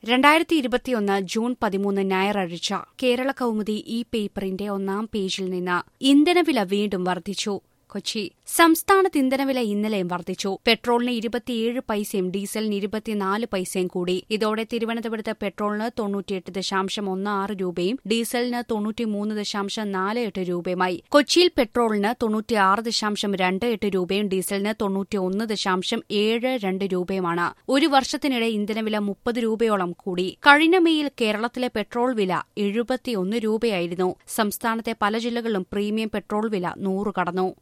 രണ്ടായിരത്തി ഇരുപത്തിയൊന്ന് ജൂൺ പതിമൂന്ന് ഞായറാഴ്ച കേരള കൗമുദി ഈ പേപ്പറിന്റെ ഒന്നാം പേജിൽ നിന്ന് ഇന്ധനവില വീണ്ടും വർദ്ധിച്ചു കൊച്ചി സംസ്ഥാനത്ത് ഇന്ധനവില ഇന്നലെയും വർദ്ധിച്ചു പെട്രോളിന് ഇരുപത്തിയേഴ് പൈസയും ഡീസലിന് ഇരുപത്തിനാല് പൈസയും കൂടി ഇതോടെ തിരുവനന്തപുരത്ത് പെട്രോളിന് തൊണ്ണൂറ്റിയെട്ട് ദശാംശം ഒന്ന് ആറ് രൂപയും ഡീസലിന് തൊണ്ണൂറ്റിമൂന്ന് ദശാംശം നാല് എട്ട് രൂപയുമായി കൊച്ചിയിൽ പെട്രോളിന് തൊണ്ണൂറ്റിയാറ് ദശാംശം രണ്ട് എട്ട് രൂപയും ഡീസലിന് തൊണ്ണൂറ്റിയൊന്ന് ദശാംശം ഏഴ് രണ്ട് രൂപയുമാണ് ഒരു വർഷത്തിനിടെ ഇന്ധനവില മുപ്പത് രൂപയോളം കൂടി കഴിഞ്ഞ മെയ്യിൽ കേരളത്തിലെ പെട്രോൾ വില എഴുപത്തിയൊന്ന് രൂപയായിരുന്നു സംസ്ഥാനത്തെ പല ജില്ലകളിലും പ്രീമിയം പെട്രോൾ വില നൂറ് കടന്നു